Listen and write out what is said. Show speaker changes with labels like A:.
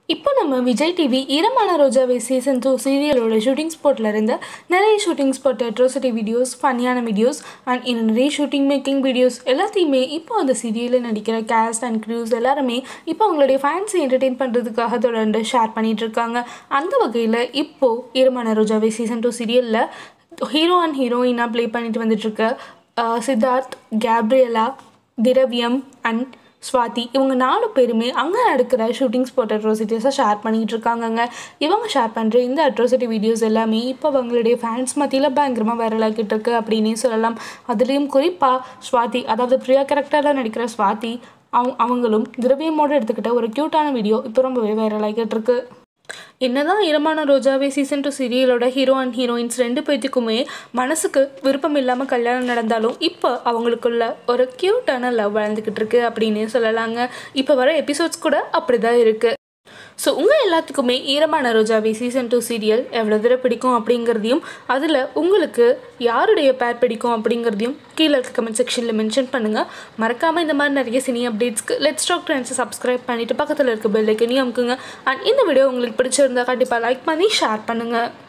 A: இப்போ நம்ம விஜய் டிவி ஈரமான ரோஜாவை சீசன் டூ சீரியலோட ஷூட்டிங் ஸ்பாட்டில் இருந்த நிறைய ஷூட்டிங் ஸ்பாட் அட்ரோசிட்டி வீடியோஸ் ஃபன்னியான வீடியோஸ் அண்ட் இன்னும் நிறைய ஷூட்டிங் மேக்கிங் வீடியோஸ் எல்லாத்தையுமே இப்போ அந்த சீரியலில் நடிக்கிற கேஸ்ட் அண்ட் க்ரூஸ் எல்லாருமே இப்போ அவங்களுடைய ஃபேன்ஸை என்டர்டெயின் பண்ணுறதுக்காக தொடர்ந்து ஷேர் பண்ணிட்டு இருக்காங்க அந்த வகையில் இப்போது ஈரமான ரோஜாவை சீசன் டூ சீரியலில் ஹீரோ அண்ட் ஹீரோயினாக ப்ளே பண்ணிட்டு வந்துட்டுருக்க அஹ், சித்தார்த் கேப்ரியலா திரவியம் அண்ட் ஸ்வாதி இவங்க நாலு பேருமே அங்கே நடக்கிற ஷூட்டிங் ஸ்பாட் அட்ரோசிட்டிஸை ஷேர் பண்ணிக்கிட்டு இருக்காங்கங்க இவங்க ஷேர் பண்ணுற இந்த அட்ரோசிட்டி வீடியோஸ் எல்லாமே இப்போ அவங்களுடைய ஃபேன்ஸ் மத்தியில் பயங்கரமாக வைரலாகிட்டு இருக்கு அப்படின்னே சொல்லலாம் அதுலேயும் குறிப்பாக ஸ்வாதி அதாவது பிரியா கேரக்டரில் நடிக்கிற ஸ்வாதி அவங்க அவங்களும் திரவியமோடு எடுத்துக்கிட்ட ஒரு க்யூட்டான வீடியோ இப்போ ரொம்பவே வைரலாகிட்டு இருக்கு என்னதான் இரமான ரோஜாவே சீசன் டூ சீரியலோட ஹீரோ அண்ட் ஹீரோயின்ஸ் ரெண்டு பேர்த்துக்குமே மனசுக்கு விருப்பம் இல்லாமல் கல்யாணம் நடந்தாலும் இப்போ அவங்களுக்குள்ள ஒரு க்யூட்டான லவ் வளர்ந்துக்கிட்டு இருக்கு அப்படின்னே சொல்லலாங்க இப்போ வர எபிசோட்ஸ் கூட அப்படி தான் இருக்குது ஸோ உங்கள் எல்லாத்துக்குமே ஈரமான ரோஜாவி சீசன் டூ சீரியல் எவ்வளோ தூரம் பிடிக்கும் அப்படிங்கிறதையும் அதில் உங்களுக்கு யாருடைய பேர் பிடிக்கும் அப்படிங்கிறதையும் கீழே இருக்க கமெண்ட் செக்ஷனில் மென்ஷன் பண்ணுங்கள் மறக்காமல் இந்த மாதிரி நிறைய சினி அப்டேட்ஸ்க்கு லெட்ஸ் டாக் ட்ரெண்ட்ஸை சப்ஸ்கிரைப் பண்ணிவிட்டு பக்கத்தில் இருக்க பெல் ஐக்கனையும் அமுக்குங்க அண்ட் இந்த வீடியோ உங்களுக்கு பிடிச்சிருந்தா கண்டிப்பாக லைக் பண்ணி ஷேர் பண்ணுங்கள்